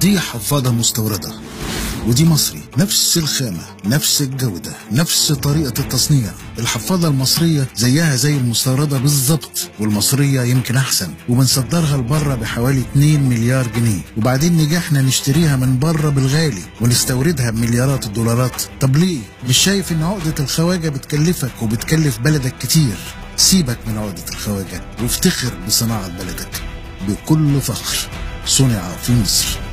دي حفاضة مستوردة ودي مصري نفس الخامة نفس الجودة نفس طريقة التصنيع الحفاضة المصرية زيها زي المستوردة بالظبط والمصرية يمكن أحسن وبنصدرها لبره بحوالي 2 مليار جنيه وبعدين نجحنا نشتريها من بره بالغالي ونستوردها بمليارات الدولارات طب ليه؟ مش شايف إن عقدة الخواجة بتكلفك وبتكلف بلدك كتير سيبك من عقدة الخواجة وافتخر بصناعة بلدك بكل فخر صنع في مصر